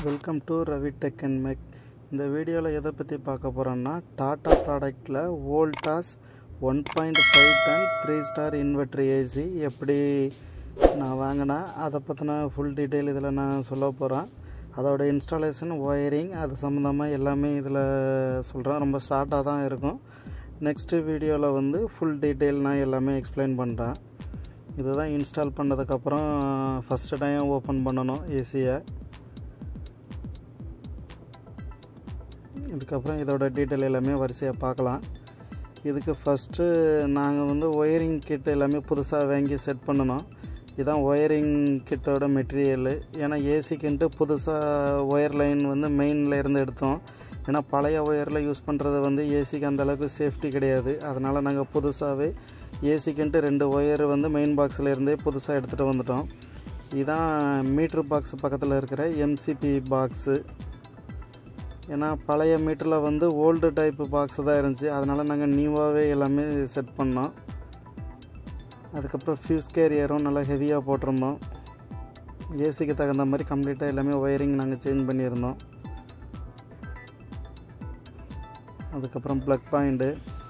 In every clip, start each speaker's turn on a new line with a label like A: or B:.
A: welcome to Ravi tech and make இந்த வீடியோவில் எதை பற்றி பார்க்க போகிறோன்னா டாட்டா ப்ராடக்டில் Voltas one point five ton three star inverter AC எப்படி நான் வாங்கினேன் அதை பற்றின ஃபுல் டீட்டெயில் இதில் நான் சொல்ல போகிறேன் அதோட இன்ஸ்டாலேஷன் ஒயரிங் அது சம்மந்தமாக எல்லாமே இதில் சொல்கிறேன் ரொம்ப ஷார்ட்டாக தான் இருக்கும் நெக்ஸ்ட்டு வீடியோவில் வந்து ஃபுல் டீட்டெயில் நான் எல்லாமே எக்ஸ்பிளைன் பண்ணுறேன் இதுதான் இன்ஸ்டால் பண்ணதுக்கப்புறம் ஃபஸ்ட்டு டைம் ஓப்பன் பண்ணணும் ஏசியை இதுக்கப்புறம் இதோட டீட்டெயில் எல்லாமே வரிசையாக பார்க்கலாம் இதுக்கு ஃபஸ்ட்டு நாங்கள் வந்து ஒயரிங் கிட் எல்லாமே புதுசாக வாங்கி செட் பண்ணணும் இதுதான் ஒயரிங் கிட்டோட மெட்டீரியலு ஏன்னா ஏசிக்குன்ட்டு புதுசாக ஒயர் லைன் வந்து மெயினில் இருந்து எடுத்தோம் ஏன்னா பழைய ஒயரில் யூஸ் பண்ணுறது வந்து ஏசிக்கு அந்தளவுக்கு சேஃப்டி கிடையாது அதனால் நாங்கள் புதுசாகவே ஏசிக்குன்ட்டு ரெண்டு ஒயர் வந்து மெயின் பாக்ஸில் இருந்தே புதுசாக எடுத்துகிட்டு வந்துட்டோம் இதுதான் மீட்ரு பாக்ஸ் பக்கத்தில் இருக்கிற எம்சிபி பாக்ஸு ஏன்னா பழைய மீட்டரில் வந்து ஓல்டு டைப்பு பாக்ஸ் தான் இருந்துச்சு அதனால் நாங்கள் நியூவாகவே எல்லாமே செட் பண்ணோம் அதுக்கப்புறம் ஃபியூஸ் கேரியரும் நல்லா ஹெவியாக போட்டிருந்தோம் ஏசிக்கு தகுந்த மாதிரி கம்ப்ளீட்டாக எல்லாமே ஒயரிங் நாங்கள் சேஞ்ச் பண்ணியிருந்தோம் அதுக்கப்புறம் ப்ளக் பாயிண்ட்டு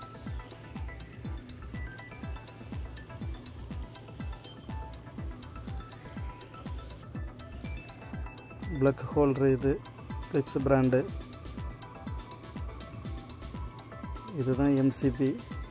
A: ப்ளக் ஹோல்ட்ரு இது ஃபிலிப்ஸ் பிராண்டு இதுதான் எம்சிபி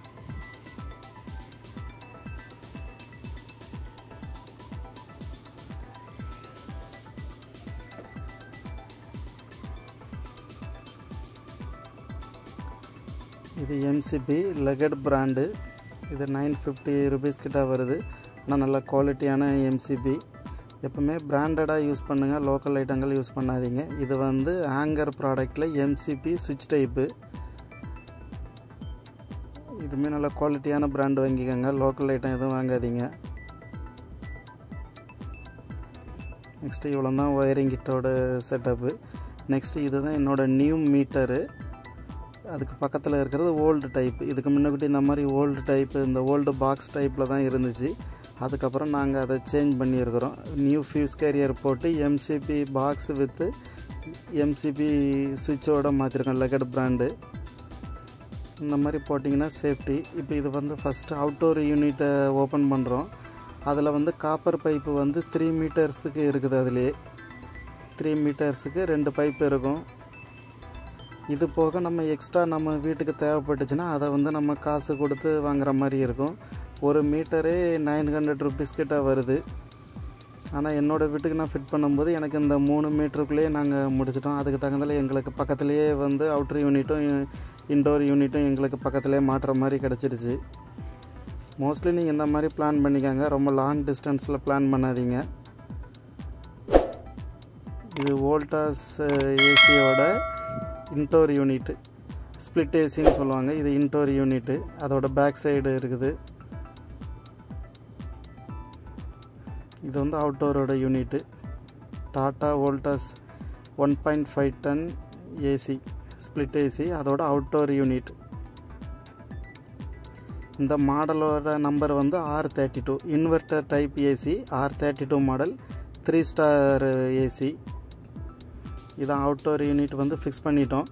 A: இது எம்சிபி லெகட் பிராண்டு இது நைன் ஃபிஃப்டி ருபீஸ் கிட்ட வருது ஆனால் நல்ல குவாலிட்டியான எம்சிபி எப்பவுமே பிராண்டடாக யூஸ் பண்ணுங்கள் லோக்கல் ஐட்டங்கள் யூஸ் பண்ணாதீங்க இது வந்து ஹேங்கர் ப்ராடக்டில் எம்சிபி சுவிட்ச் டைப்பு இதுவுமே நல்ல குவாலிட்டியான பிராண்டு வாங்கிக்கோங்க லோக்கல் ஐட்டம் எதுவும் வாங்காதீங்க நெக்ஸ்ட்டு இவ்வளோ தான் ஒயரிங் கிட்டோட செட்டப்பு நெக்ஸ்ட்டு இதுதான் என்னோடய நியூ மீட்டரு அதுக்கு பக்கத்தில் இருக்கிறது ஓல்டு டைப் இதுக்கு முன்னாடி இந்த மாதிரி ஓல்டு டைப்பு இந்த ஓல்டு பாக்ஸ் டைப்பில் தான் இருந்துச்சு அதுக்கப்புறம் நாங்கள் அதை சேஞ்ச் பண்ணியிருக்கிறோம் நியூ ஃபியூஸ் கேரியர் போட்டு எம்சிபி பாக்ஸ் வித்து எம்சிபி சுவிட்சோட மாற்றிருக்கோம் லெகட் பிராண்டு இந்த மாதிரி போட்டிங்கன்னா சேஃப்டி இப்போ இது வந்து ஃபஸ்ட்டு அவுட்டோர் யூனிட்டை ஓப்பன் பண்ணுறோம் அதில் வந்து காப்பர் பைப்பு வந்து த்ரீ மீட்டர்ஸுக்கு இருக்குது அதுலேயே த்ரீ மீட்டர்ஸுக்கு ரெண்டு பைப் இருக்கும் இது போக நம்ம எக்ஸ்ட்ரா நம்ம வீட்டுக்கு தேவைப்பட்டுச்சுன்னா அதை வந்து நம்ம காசு கொடுத்து வாங்குற மாதிரி இருக்கும் ஒரு மீட்டரே நைன் ஹண்ட்ரட் ருபீஸ் கிட்ட வருது ஆனால் என்னோடய வீட்டுக்கு நான் ஃபிட் பண்ணும்போது எனக்கு இந்த மூணு மீட்டருக்குள்ளேயே நாங்கள் முடிச்சிட்டோம் அதுக்கு தகுந்தால எங்களுக்கு பக்கத்துலேயே வந்து அவுட்ரு யூனிட்டும் இன்டோர் யூனிட்டும் எங்களுக்கு பக்கத்துலேயே மாட்டுற மாதிரி கிடச்சிருச்சு மோஸ்ட்லி நீங்கள் இந்த மாதிரி பிளான் பண்ணிக்கோங்க ரொம்ப லாங் டிஸ்டன்ஸில் பிளான் பண்ணாதீங்க இது வோல்டாஸ் ஏசியோட இன்டோர் யூனிட்டு ஸ்ப்ளிட் ஏசின்னு சொல்லுவாங்க இது இன்டோர் யூனிட்டு அதோட பேக் சைடு இருக்குது இது வந்து அவுட்டோரோட unit Tata Voltas one point five ton AC split AC அதோட அவுட்டோர் யூனிட் இந்த மாடலோட நம்பர் வந்து R thirty two inverter type AC R thirty two model three star AC இதான் அவுட்டோர் யூனிட் வந்து ஃபிக்ஸ் பண்ணிட்டோம்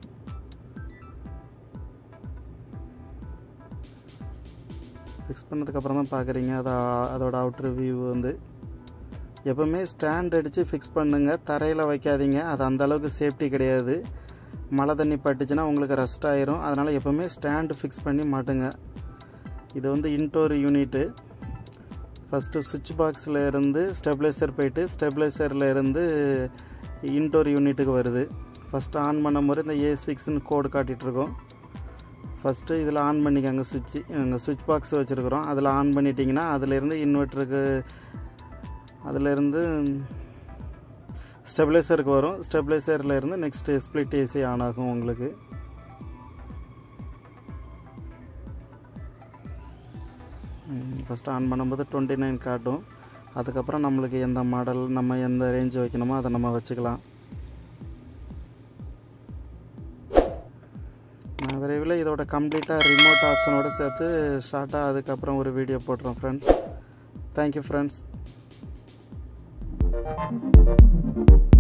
A: ஃபிக்ஸ் பண்ணதுக்கப்புறம் தான் பார்க்குறீங்க அதை அதோட அவுட்ரு வியூ வந்து எப்போவுமே ஸ்டாண்ட் அடித்து ஃபிக்ஸ் பண்ணுங்கள் தரையில் வைக்காதீங்க அது அந்தளவுக்கு சேஃப்டி கிடையாது மழை தண்ணி பட்டுச்சுன்னா உங்களுக்கு ரஸ்ட் ஆயிரும் அதனால் எப்போவுமே ஸ்டாண்டு ஃபிக்ஸ் பண்ணி மாட்டுங்க இது வந்து இன்டோர் யூனிட்டு ஃபஸ்ட்டு சுவிட்ச் பாக்ஸில் இருந்து ஸ்டெபிளைசர் போயிட்டு ஸ்டெபிளைசரில் இருந்து இன்டோர் யூனிட்டுக்கு வருது ஃபஸ்ட்டு ஆன் பண்ணும் போது இந்த ஏ சிக்ஸ்னு கோடு காட்டிகிட்ருக்கோம் ஃபஸ்ட்டு இதில் ஆன் பண்ணிக்கோங்க சுவிட்சு அங்கே சுவிட்ச் பாக்ஸ் வச்சுருக்குறோம் அதில் ஆன் பண்ணிட்டீங்கன்னா அதிலேருந்து இன்வெர்ட்டருக்கு அதிலேருந்து ஸ்டெபிளைசருக்கு வரும் ஸ்டெபிளைசரில் இருந்து நெக்ஸ்ட்டு ஸ்ப்ளிட் ஏசி ஆன் ஆகும் உங்களுக்கு ஃபஸ்ட்டு ஆன் பண்ணும்போது டுவெண்ட்டி நைன் காட்டும் அதுக்கப்புறம் நம்மளுக்கு எந்த மாடல் நம்ம எந்த ரேஞ்ச் வைக்கணுமோ அதை நம்ம வச்சுக்கலாம் நான் விரைவில் இதோட கம்ப்ளீட்டாக ரிமோட் ஆப்ஷனோடு சேர்த்து ஷார்ட்டாக அதுக்கப்புறம் ஒரு வீடியோ போட்டுறோம் ஃப்ரெண்ட்ஸ் தேங்க்யூ ஃப்ரெண்ட்ஸ்